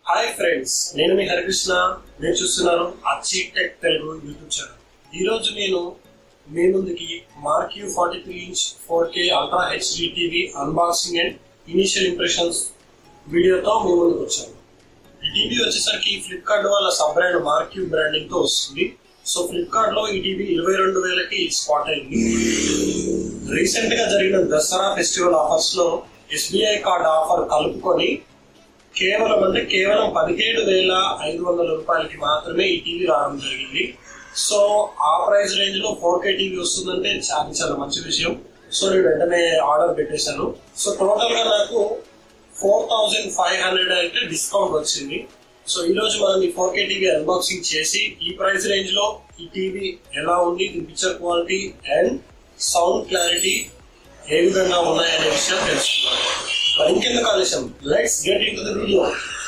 hi friends నేను మీ హరికృష్ణ నేను చూస్తున్నాను Acchi tech Telugu YouTube channel ఈ రోజు నేను మీ ముందుకి Marq forty three inch four K ultra HD TV unboxing and initial impressions వీడియోతో మీ ముందుకు వచ్చాను ఈ టీవీ వచ్చేసరికి ఫ్లిప్కార్ట్ వాళ్ళ సబ్ బ్రాండ్ మార్క్యూ బ్రాండింగ్ తో వస్తుంది సో ఫ్లిప్కార్ట్ లో ఈ టీవీ ఇరవై రెండు వేలకి స్పాట్ అయింది రీసెంట్ గా జరిగిన దసరా ఫెస్టివల్ ఆఫర్స్ లో ఎస్బీఐ కార్డ్ ఆఫర్ కలుపుకొని కేవలం అంటే కేవలం పదిహేడు వేల ఐదు వందల రూపాయలకి మాత్రమే ఈ టీవీ రావడం జరిగింది సో ఆ ప్రైస్ రేంజ్ లో ఫోర్ కే టీవీ వస్తుందంటే చాలా చాలా మంచి విషయం సో నేను వెంటనే ఆర్డర్ పెట్టేశాను సో టోటల్ గా నాకు ఫోర్ థౌజండ్ ఫైవ్ హండ్రెడ్ అయితే డిస్కౌంట్ వచ్చింది సో ఈ రోజు మనం ఈ ఫోర్ కే టీవీ అన్బాక్సింగ్ చేసి ఈ ప్రైస్ రేంజ్ లో ఈ టీవీ ఎలా ఉంది దీని picture quality and sound clarity ఏ విధంగా ఉన్నాయనే విషయం తెలుసుకున్నాను మరి ఇంకెందుకు ఆలస్యం let's get into the video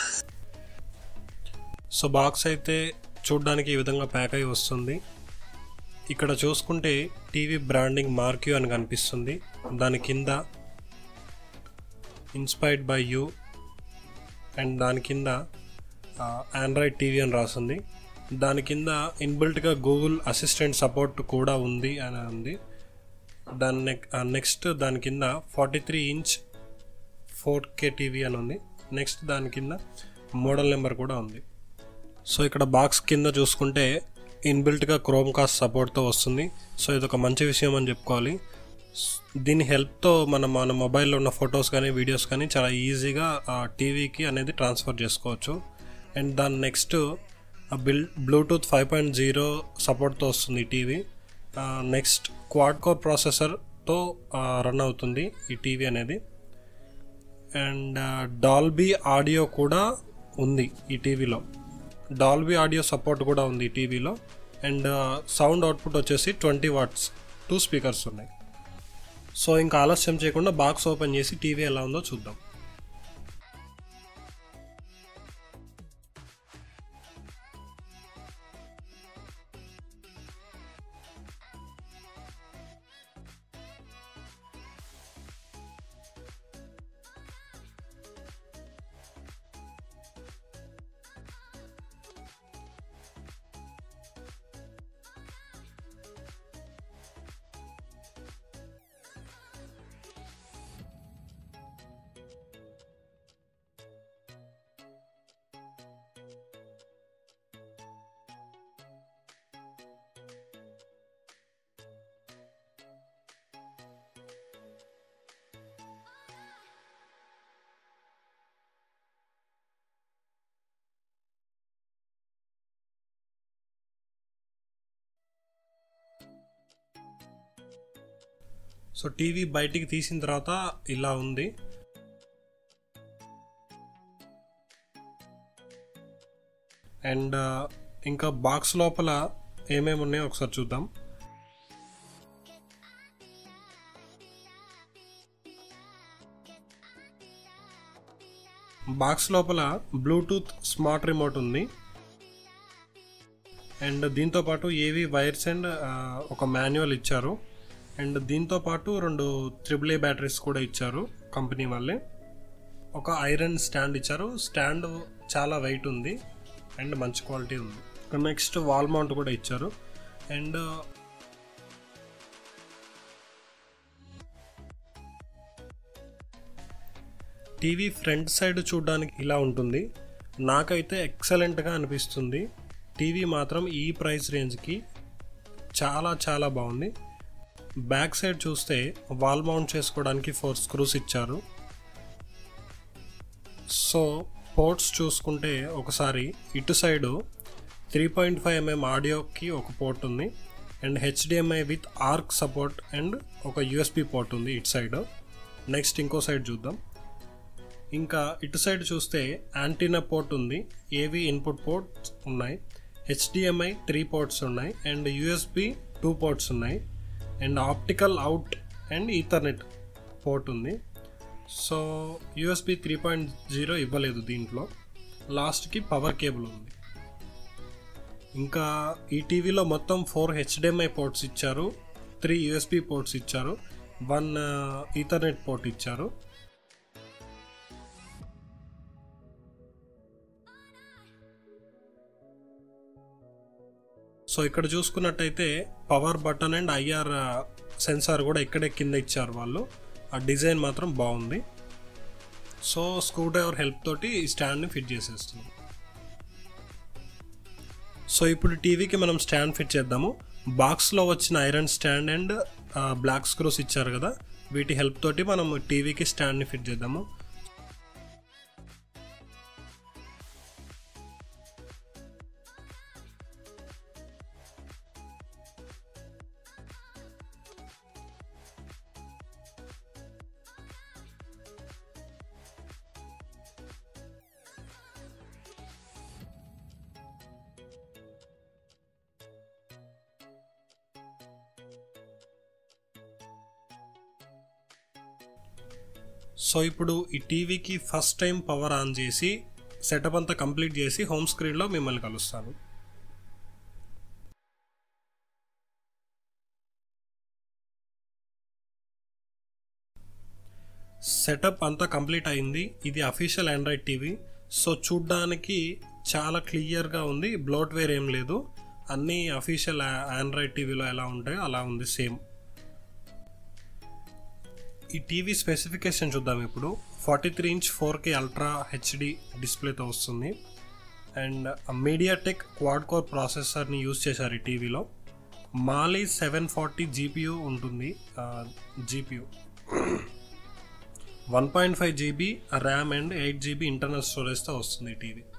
so box అయితే చూడడానికి ఈ విధంగా ప్యాక్ అయి వస్తుంది ఇక్కడ చూసుకుంటే టీవీ బ్రాండింగ్ మార్క్యూ అని కనిపిస్తుంది దాని కింద ఇన్స్పైర్డ్ బై యూ అండ్ దాని కింద ఆండ్రాయిడ్ టీవీ అని రాస్తుంది దాని కింద ఇన్బిల్ట్గా గూగుల్ అసిస్టెంట్ సపోర్ట్ కూడా ఉంది అని ఉంది దాని నెక్ నెక్స్ట్ దాని కింద forty three inch four K TV అని ఉంది నెక్స్ట్ దాని కింద మోడల్ నెంబర్ కూడా ఉంది సో ఇక్కడ బాక్స్ కింద చూసుకుంటే ఇన్బిల్ట్గా క్రోమ్ కాస్ట్ సపోర్ట్తో వస్తుంది సో ఇది ఒక మంచి విషయం అని చెప్పుకోవాలి స్- దీని హెల్ప్తో మనం మన మొబైల్లో ఉన్న ఫొటోస్ కానీ వీడియోస్ కానీ చాలా ఈజీగా ఆ టీవీకి అనేది ట్రాన్స్ఫర్ చేసుకోవచ్చు అండ్ దాని next bill bluetooth five point zero సపోర్ట్తో వస్తుంది ఈ టీవీ నెక్స్ట్ క్వాడ్ కోర్ ప్రాసెసర్తో రన్ అవుతుంది ఈ టీవీ అనేది అండ్ డాల్బీ ఆడియో కూడా ఉంది ఈ టీవీలో డాల్బీ ఆడియో సపోర్ట్ కూడా ఉంది ఈ టీవీలో అండ్ సౌండ్ అవుట్పుట్ వచ్చేసి ట్వంటీ వాట్స్ టూ స్పీకర్స్ ఉన్నాయి సో ఇంకా ఆలస్యం చేయకుండా బాక్స్ ఓపెన్ చేసి టీవీ ఎలా ఉందో చూద్దాం సో టీవీ బయటికి తీసిన తర్వాత ఇలా ఉంది అండ్ ఇంకా బాక్స్ లోపల ఏమేమి ఉన్నాయో ఒకసారి చూద్దాం బాక్స్ లోపల బ్లూటూత్ స్మార్ట్ రిమోట్ ఉంది అండ్ దీంతో పాటు ఏవి వైర్స్ అండ్ ఒక మాన్యువల్ ఇచ్చారు అండ్ దీంతో పాటు రెండు త్రిబుల్ ఏ బ్యాటరీస్ కూడా ఇచ్చారు కంపెనీ వాళ్ళే ఒక ఐరన్ స్టాండ్ ఇచ్చారు స్టాండ్ చాలా వెయిట్ ఉంది అండ్ మంచి క్వాలిటీ ఉంది నెక్స్ట్ వాల్ మౌంట్ కూడా ఇచ్చారు అండ్ టీవీ ఫ్రంట్ సైడ్ చూడడానికి ఇలా ఉంటుంది నాకైతే ఎక్సలెంట్గా అనిపిస్తుంది టీవీ మాత్రం ఈ ప్రైస్ రేంజ్కి చాలా చాలా బాగుంది బ్యాక్ సైడ్ చూస్తే వాల్ మౌంట్ చేసుకోవడానికి ఫోర్ స్క్రూస్ ఇచ్చారు సో పోర్ట్స్ చూసుకుంటే ఒకసారి ఇటు side three point five mm ఆడియోకి ఒక పోర్ట్ ఉంది and HDMI with ARC support and ఒక యూఎస్బి పోర్ట్ ఉంది ఇటు సైడ్ నెక్స్ట్ ఇంకో సైడ్ చూద్దాం ఇంకా ఇటు సైడ్ చూస్తే యాంటీనా పోర్ట్ ఉంది ఏవి ఇన్పుట్ పోర్ట్స్ ఉన్నాయి హెచ్డిఎంఐ త్రీ పోర్ట్స్ ఉన్నాయి అండ్ యూఎస్బి టూ పోర్ట్స్ ఉన్నాయి and optical out and ethernet port ఉంది so USB three point zero ఇవ్వలేదు దీంట్లో లాస్ట్కి పవర్ కేబుల్ ఉంది ఇంకా ఈ టీవీలో మొత్తం ఫోర్ హెచ్డిఎంఐ పోర్ట్స్ ఇచ్చారు త్రీ యూఎస్బి పోర్ట్స్ ఇచ్చారు వన్ ఈథర్నెట్ పోర్ట్ ఇచ్చారు సో ఇక్కడ చూసుకున్నట్టయితే power button and IR sensor కూడా ఇక్కడే కింద ఇచ్చారు వాళ్ళు ఆ డిజైన్ మాత్రం బాగుంది సో స్క్రూ డ్రైవర్ హెల్ప్ తోటి ఈ స్టాండ్ని ఫిట్ చేసేస్తున్నాం సో ఇప్పుడు టీవీకి మనం స్టాండ్ ఫిట్ చేద్దాము బాక్స్లో వచ్చిన iron stand and black screws ఇచ్చారు కదా వీటి హెల్ప్ తోటి మనం టీవీకి స్టాండ్ని ఫిట్ చేద్దాము సో ఇప్పుడు ఈ టీవీకి ఫస్ట్ టైం పవర్ ఆన్ చేసి సెటప్ అంతా కంప్లీట్ చేసి హోమ్ స్క్రీన్లో మిమ్మల్ని కలుస్తాను సెటప్ అంతా కంప్లీట్ అయింది ఇది అఫీషియల్ ఆండ్రాయిడ్ టీవీ సో చూడ్డానికి చాలా క్లియర్గా ఉంది బ్లోట్వేర్ ఏం లేదు అన్నీ అఫీషియల్ ఆండ్రాయిడ్ టీవీలో ఎలా ఉంటాయో అలా ఉంది సేమ్ ఈ టీవీ స్పెసిఫికేషన్ చూద్దాం ఇప్పుడు forty three inch four K ultra HD డిస్ప్లేతో వస్తుంది అండ్ మీడియాటెక్ క్వాడ్ కోర్ ప్రాసెసర్ని యూజ్ చేశారు ఈ టీవీలో మాలీ సెవెన్ ఫార్టీ జీపీయూ ఉంటుంది GPU one point five GB RAM and eight GB internal స్టోరేజ్తో వస్తుంది ఈ TV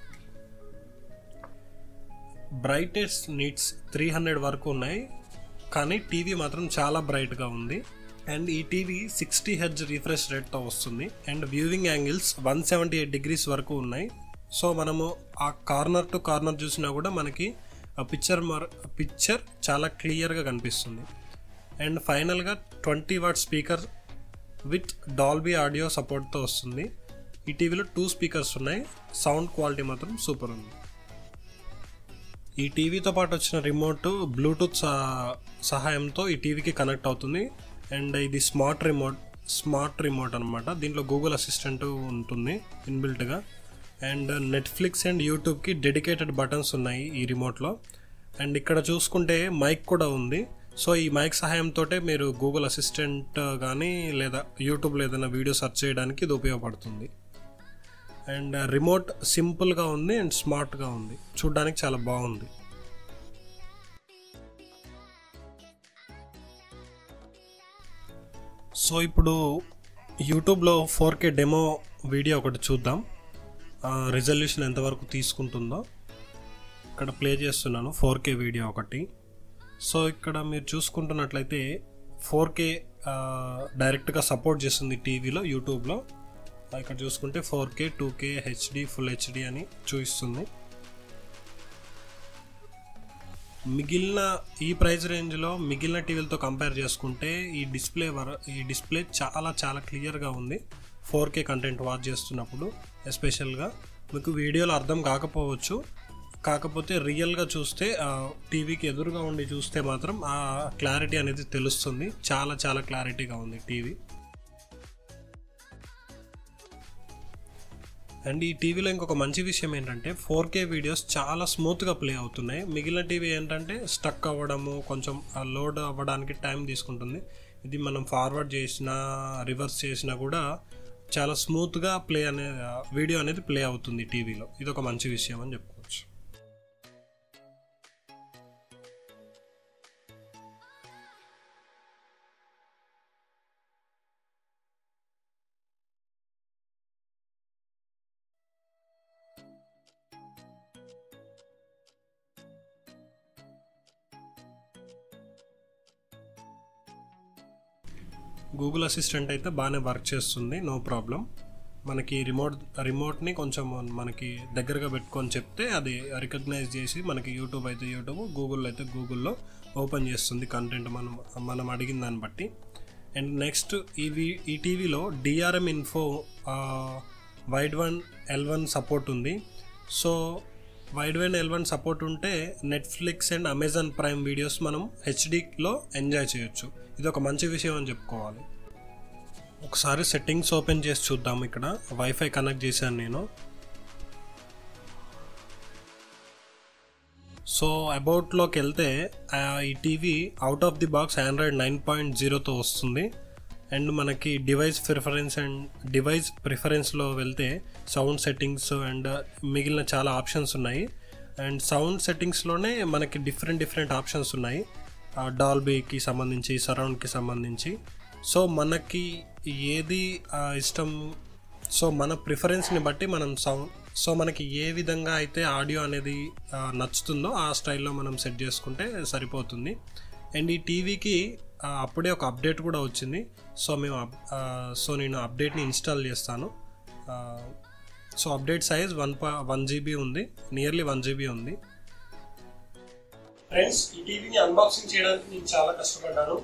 brightness nits three hundred వరకు ఉన్నాయి కానీ టీవీ మాత్రం చాలా బ్రైట్గా ఉంది అండ్ ఈ టీవీ సిక్స్టీ హెడ్జ్ రిఫ్రెష్ రేట్తో వస్తుంది and viewing angles one seventy eight degrees వరకు ఉన్నాయి సో మనము ఆ కార్నర్ టు కార్నర్ చూసినా కూడా మనకి ఆ పిక్చర్ మర్ పిక్చర్ చాలా క్లియర్గా కనిపిస్తుంది అండ్ ఫైనల్గా twenty watt speaker with Dolby audio సపోర్ట్తో వస్తుంది ఈ టీవీలో టూ స్పీకర్స్ ఉన్నాయి సౌండ్ క్వాలిటీ మాత్రం సూపర్ ఉంది ఈ టీవీతో పాటు వచ్చిన రిమోట్ బ్లూటూత్ సహాయంతో ఈ టీవీకి కనెక్ట్ అవుతుంది అండ్ ఇది స్మార్ట్ రిమోట్ స్మార్ట్ రిమోట్ అనమాట దీంట్లో గూగుల్ అసిస్టెంట్ ఉంటుంది ఇన్బిల్ట్గా అండ్ నెట్ఫ్లిక్స్ అండ్ యూట్యూబ్కి డెడికేటెడ్ బటన్స్ ఉన్నాయి ఈ రిమోట్లో అండ్ ఇక్కడ చూసుకుంటే మైక్ కూడా ఉంది సో ఈ మైక్ సహాయంతో మీరు గూగుల్ అసిస్టెంట్ కానీ లేదా యూట్యూబ్లో ఏదైనా వీడియో సెర్చ్ చేయడానికి ఇది ఉపయోగపడుతుంది అండ్ రిమోట్ సింపుల్గా ఉంది అండ్ స్మార్ట్గా ఉంది చూడ్డానికి చాలా బాగుంది సో ఇప్పుడు యూట్యూబ్లో ఫోర్ కే డెమో వీడియో ఒకటి చూద్దాం రిజల్యూషన్ ఎంతవరకు తీసుకుంటుందో ఇక్కడ ప్లే చేస్తున్నాను ఫోర్ కే వీడియో ఒకటి సో ఇక్కడ మీరు చూసుకుంటున్నట్లయితే ఫోర్ కే డైరెక్ట్గా సపోర్ట్ చేస్తుంది టీవీలో యూట్యూబ్లో ఇక్కడ చూసుకుంటే four K two K HD full HD అని చూపిస్తుంది మిగిలిన ఈ ప్రైస్ రేంజ్లో మిగిలిన టీవీలతో కంపేర్ చేసుకుంటే ఈ డిస్ప్లే వర ఈ డిస్ప్లే చాలా చాలా క్లియర్గా ఉంది ఫోర్ కే కంటెంట్ వాచ్ చేస్తున్నప్పుడు ఎస్పెషల్గా మీకు వీడియోలో అర్థం కాకపోవచ్చు కాకపోతే రియల్గా చూస్తే టీవీకి ఎదురుగా ఉండి చూస్తే మాత్రం ఆ క్లారిటీ అనేది తెలుస్తుంది చాలా చాలా క్లారిటీగా ఉంది టీవీ అండ్ ఈ టీవీలో ఇంకొక మంచి విషయం ఏంటంటే ఫోర్ కే వీడియోస్ చాలా స్మూత్గా ప్లే అవుతున్నాయి మిగిలిన టీవీ ఏంటంటే స్టక్ అవ్వడము కొంచెం లోడ్ అవ్వడానికి టైం తీసుకుంటుంది ఇది మనం ఫార్వర్డ్ చేసినా రివర్స్ చేసినా కూడా చాలా స్మూత్గా ప్లే అనే వీడియో అనేది ప్లే అవుతుంది టీవీలో ఇది ఒక మంచి విషయం అని చెప్పుకోవచ్చు గూగుల్ అసిస్టెంట్ అయితే బాగానే వర్క్ చేస్తుంది నో ప్రాబ్లం మనకి రిమోట్ రిమోట్ని కొంచెం మనకి దగ్గరగా పెట్టుకొని చెప్తే అది రికగ్నైజ్ చేసి మనకి యూట్యూబ్ అయితే యూట్యూబ్ గూగుల్ అయితే గూగుల్లో ఓపెన్ చేస్తుంది కంటెంట్ మనం మనం అడిగిన దాన్ని బట్టి అండ్ నెక్స్ట్ ఈ ఈ టీవీలో DRM info Widevine L one support ఉంది so Widevine L one support ఉంటే Netflix and Amazon Prime videos మనం హెచ్డీలో ఎంజాయ్ చేయొచ్చు ఇది ఒక మంచి విషయం అని చెప్పుకోవాలి ఒకసారి సెట్టింగ్స్ ఓపెన్ చేసి చూద్దాం ఇక్కడ వైఫై కనెక్ట్ చేశాను నేను సో అబౌట్లోకి వెళ్తే ఆ, ఈ TV out of the box Android nine point జీరోతో వస్తుంది అండ్ మనకి డివైస్ ప్రిఫరెన్స్ అండ్ డివైస్ ప్రిఫరెన్స్లో వెళ్తే సౌండ్ సెట్టింగ్స్ అండ్ మిగిలిన చాలా ఆప్షన్స్ ఉన్నాయి అండ్ సౌండ్ సెట్టింగ్స్లోనే మనకి డిఫరెంట్ డిఫరెంట్ ఆప్షన్స్ ఉన్నాయి డాల్బీకి సంబంధించి సరౌండ్కి సంబంధించి సో మనకి ఏది ఆ, ఇష్టం సో మన ప్రిఫరెన్స్ని బట్టి మనం సౌండ్ సో మనకి ఏ విధంగా అయితే ఆడియో అనేది ఆ, నచ్చుతుందో ఆ స్టైల్లో మనం సెట్ చేసుకుంటే సరిపోతుంది అండ్ ఈ టీవీకి ఆ, అప్పుడే ఒక అప్డేట్ కూడా వచ్చింది సో మేము అప్- ఆ, సో నేను అప్డేట్ని ఇన్స్టాల్ చేస్తాను ఆ, సో అప్డేట్ సైజ్ వన్ పా వన్ జీబీ ఉంది నియర్లీ వన్ జీబీ ఉంది ఫ్రెండ్స్ ఈ టీవీని అన్బాక్సింగ్ చేయడానికి నేను చాలా కష్టపడ్డాను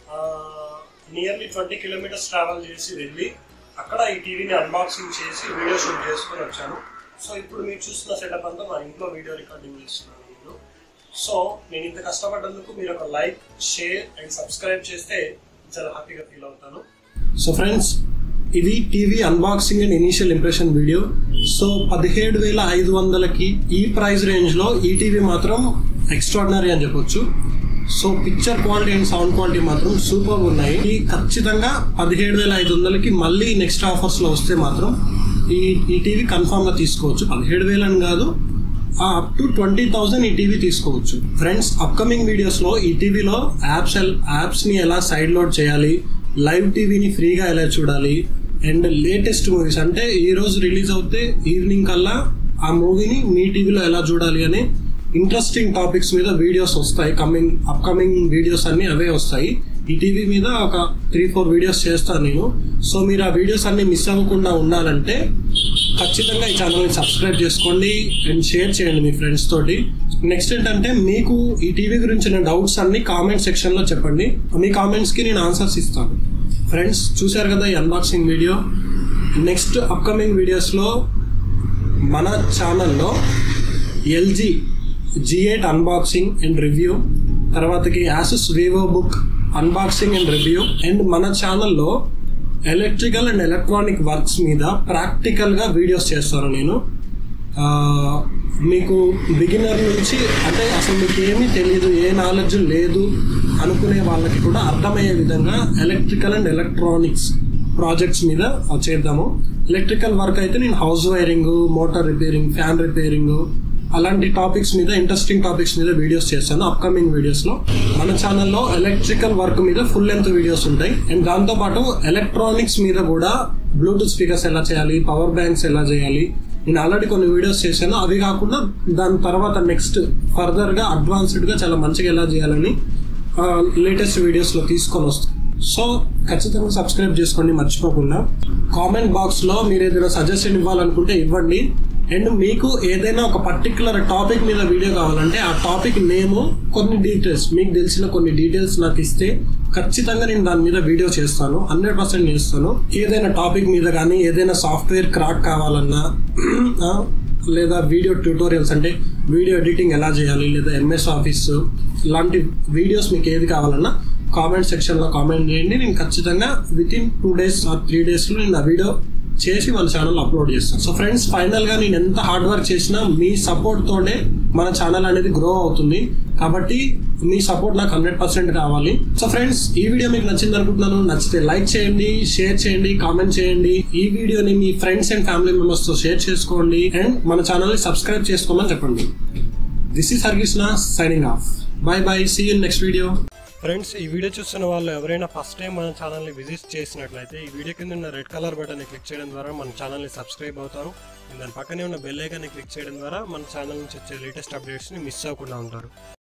నియర్లీ ట్వంటీ కిలోమీటర్స్ ట్రావెల్ చేసి వెళ్ళి అక్కడ ఈ టీవీని అన్బాక్సింగ్ చేసి వీడియో షూట్ చేసుకొని వచ్చాను సో ఇప్పుడు మీరు చూస్తున్న సెటప్ అంతా మా ఇంట్లో వీడియో రికార్డింగ్ చేస్తున్నాను నేను సో నేను ఇంత కష్టపడ్డందుకు మీరు ఒక లైక్ షేర్ అండ్ సబ్స్క్రైబ్ చేస్తే చాలా హ్యాపీగా ఫీల్ అవుతాను సో ఫ్రెండ్స్ ఇది TV unboxing and initial impression video so పదిహేడు వేల ఐదు వందలకి ఈ ప్రైస్ రేంజ్లో ఈ టీవీ మాత్రం ఎక్స్ట్రాడినరీ అని చెప్పొచ్చు so picture quality and sound quality మాత్రం సూపర్ ఉన్నాయి ఈ ఖచ్చితంగా పదిహేడు వేల ఐదు వందలకి మళ్ళీ నెక్స్ట్ ఆఫర్స్లో వస్తే మాత్రం ఈ ఈ టీవీ కన్ఫామ్గా తీసుకోవచ్చు పదిహేడు వేలు అని కాదు అప్ టు ట్వంటీ థౌసండ్ ఈ టీవీ తీసుకోవచ్చు ఫ్రెండ్స్ అప్కమింగ్ వీడియోస్ లో ఈ టీవీలో యాప్స్ యాప్స్ ని ఎలా సైడ్ లోడ్ చేయాలి లైవ్ టీవీని ఫ్రీగా ఎలా చూడాలి అండ్ లేటెస్ట్ మూవీస్ అంటే ఈ రోజు రిలీజ్ అవుతే ఈవినింగ్ కల్లా ఆ మూవీని మీ టీవీలో ఎలా చూడాలి అనే ఇంట్రెస్టింగ్ టాపిక్స్ మీద వీడియోస్ వస్తాయి కమింగ్ అప్కమింగ్ వీడియోస్ అన్ని అవే వస్తాయి ఈ టీవీ మీద ఒక త్రీ ఫోర్ వీడియోస్ చేస్తాను నేను సో మీరు ఆ వీడియోస్ అన్ని మిస్ అవ్వకుండా ఉండాలంటే ఖచ్చితంగా ఈ ఛానల్ని సబ్స్క్రైబ్ చేసుకోండి అండ్ షేర్ చేయండి మీ ఫ్రెండ్స్ తోటి నెక్స్ట్ ఏంటంటే మీకు ఈ టీవీ గురించిన డౌట్స్ అన్ని కామెంట్ సెక్షన్లో చెప్పండి మీ కామెంట్స్కి నేను ఆన్సర్స్ ఇస్తాను ఫ్రెండ్స్ చూశారు కదా ఈ అన్బాక్సింగ్ వీడియో నెక్స్ట్ అప్కమింగ్ వీడియోస్లో మన ఛానల్లో LG G eight unboxing and review తర్వాతకి Asus VivoBook unboxing and review and మన ఛానల్లో ఎలక్ట్రికల్ అండ్ ఎలక్ట్రానిక్ వర్క్స్ మీద ప్రాక్టికల్గా వీడియోస్ చేస్తాను నేను ఆ, మీకు బిగినర్ నుంచి అంటే అసలు మీకు ఏమీ తెలియదు ఏ నాలెడ్జ్ లేదు అనుకునే వాళ్ళకి కూడా అర్థమయ్యే విధంగా ఎలక్ట్రికల్ అండ్ ఎలక్ట్రానిక్స్ ప్రాజెక్ట్స్ మీద చేద్దాము ఎలక్ట్రికల్ వర్క్ అయితే నేను house wiring motor repairing fan repairing అలాంటి టాపిక్స్ మీద ఇంట్రెస్టింగ్ టాపిక్స్ మీద వీడియోస్ చేస్తాను అప్కమింగ్ వీడియోస్ లో మన ఛానల్లో ఎలక్ట్రికల్ వర్క్ మీద ఫుల్ లెంత్ వీడియోస్ ఉంటాయి అండ్ దాంతో పాటు ఎలక్ట్రానిక్స్ మీద కూడా బ్లూటూత్ స్పీకర్స్ ఎలా చేయాలి పవర్ బ్యాంక్స్ ఎలా చేయాలి నేను ఆల్రెడీ కొన్ని వీడియోస్ చేశాను అవి కాకుండా దాని తర్వాత నెక్స్ట్ ఫర్దర్ గా అడ్వాన్స్డ్ గా చాలా మంచిగా ఎలా చేయాలని లేటెస్ట్ వీడియోస్ లో తీసుకొని వస్తాను సో ఖచ్చితంగా సబ్స్క్రైబ్ చేసుకోండి మర్చిపోకుండా కామెంట్ బాక్స్ లో మీరు ఏదైనా సజెషన్ ఇవ్వాలనుకుంటే ఇవ్వండి అండ్ మీకు ఏదైనా ఒక పర్టికులర్ టాపిక్ మీద వీడియో కావాలంటే ఆ టాపిక్ నేము కొన్ని డీటెయిల్స్ మీకు తెలిసిన కొన్ని డీటెయిల్స్ నాకు ఇస్తే ఖచ్చితంగా నేను దాని మీద వీడియో చేస్తాను హండ్రెడ్ పర్సెంట్ చేస్తాను ఏదైనా టాపిక్ మీద కానీ ఏదైనా సాఫ్ట్వేర్ క్రాక్ కావాలన్నా ఆ, లేదా వీడియో ట్యూటోరియల్స్ అంటే వీడియో ఎడిటింగ్ ఎలా చేయాలి లేదా ఎంఎస్ ఆఫీస్ ఇలాంటి వీడియోస్ మీకు ఏది కావాలన్నా కామెంట్ సెక్షన్లో కామెంట్ చేయండి నేను ఖచ్చితంగా within two days or three డేస్లో నేను ఆ వీడియో చేసి మన ఛానల్ అప్లోడ్ చేస్తాను సో ఫ్రెండ్స్ ఫైనల్ గా నేను ఎంత హార్డ్ వర్క్ చేసినా మీ సపోర్ట్ తోనే మన ఛానల్ అనేది గ్రో అవుతుంది కాబట్టి మీ సపోర్ట్ నాకు హండ్రెడ్ పర్సెంట్ కావాలి సో ఫ్రెండ్స్ ఈ వీడియో మీకు నచ్చింది అనుకుంటున్నాను నచ్చితే లైక్ చేయండి షేర్ చేయండి కామెంట్ చేయండి ఈ వీడియోని మీ ఫ్రెండ్స్ అండ్ ఫ్యామిలీ మెంబర్స్ తో షేర్ చేసుకోండి అండ్ మన ఛానల్ ని సబ్స్క్రైబ్ చేసుకోమని చెప్పండి this is Harikrishna signing off bye bye see you next video friends ఈ వీడియో చూస్తున్న వాళ్ళు ఎవరైనా ఫస్ట్ టైం మన ఛానల్ని విజిట్ చేసినట్లయితే ఈ వీడియో కింద ఉన్న రెడ్ కలర్ బటన్ని క్లిక్ చేయడం ద్వారా మన ఛానల్ని సబ్స్క్రైబ్ అవుతారు దాని పక్కనే ఉన్న బెల్ ఐకాన్ని క్లిక్ చేయడం ద్వారా మన ఛానల్ నుంచి వచ్చే లేటెస్ట్ అప్డేట్స్ని మిస్ అవ్వకుండా ఉంటారు